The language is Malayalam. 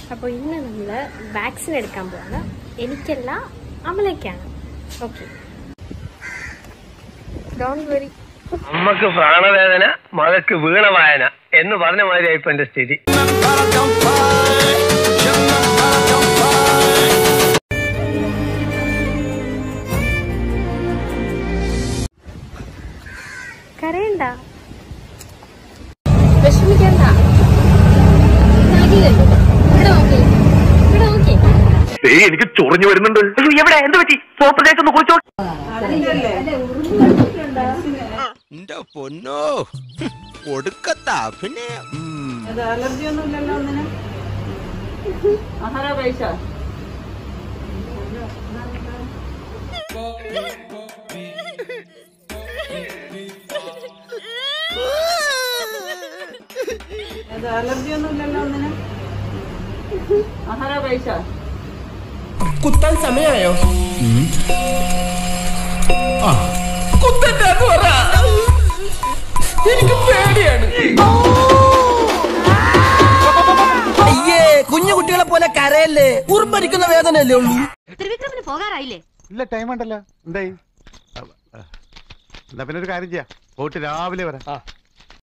അപ്പോൾ ഇന്ന് നമ്മൾ വാക്സിൻ എടുക്കാൻ പോവാണ് എനിക്കല്ല അമലയ്ക്കാണ് ഓക്കെ ഡോണ്ട് വെറി അമ്മക്ക് പ്രാണവേദന മകക്ക് വീണവായന എന്ന് പറഞ്ഞ മാതിരി ഇപ്പൊ എന്റെ സ്ഥിതി കരയണ്ട വിഷമിക്കണ്ട ഇവിടെ നോക്കി ഇവിടെ നോക്കി എനിക്ക് ചൊറിഞ്ഞു വരുന്നുണ്ട് എവിടെ എന്ത് പറ്റി സോപ്പ് തേച്ചൊന്ന് കുളിച്ചോ എന്റെ പൊന്നോ ഒടുക്കത്താ പിന്നെ അലർജി ഒന്നും ഇല്ലല്ലോ ഒന്നിനും ആഹാരം കഴിച്ചോ അത് അലർജി ഒന്നും ഇല്ലല്ലോ ഒന്നിനും ആഹാരം കഴിച്ചോ കുത്താൻ സമയമായോ കുത്തന്റെ അത് പറ എനിക്ക് പേടിയാണ് അയ്യേ കുഞ്ഞു കുട്ടികളെ പോലെ കരയല്ലേ ഉറുമ്പരിക്കുന്ന വേദനയല്ലേ ഉള്ളൂ ത്രിവിക്രമിന് പോകാറായില്ലേ ഇല്ല ടൈം ഉണ്ടല്ലോ എന്തായി എന്നാ പിന്നെ ഒരു കാര്യം ചെയ്യാം പോയിട്ട് രാവിലെ വരാം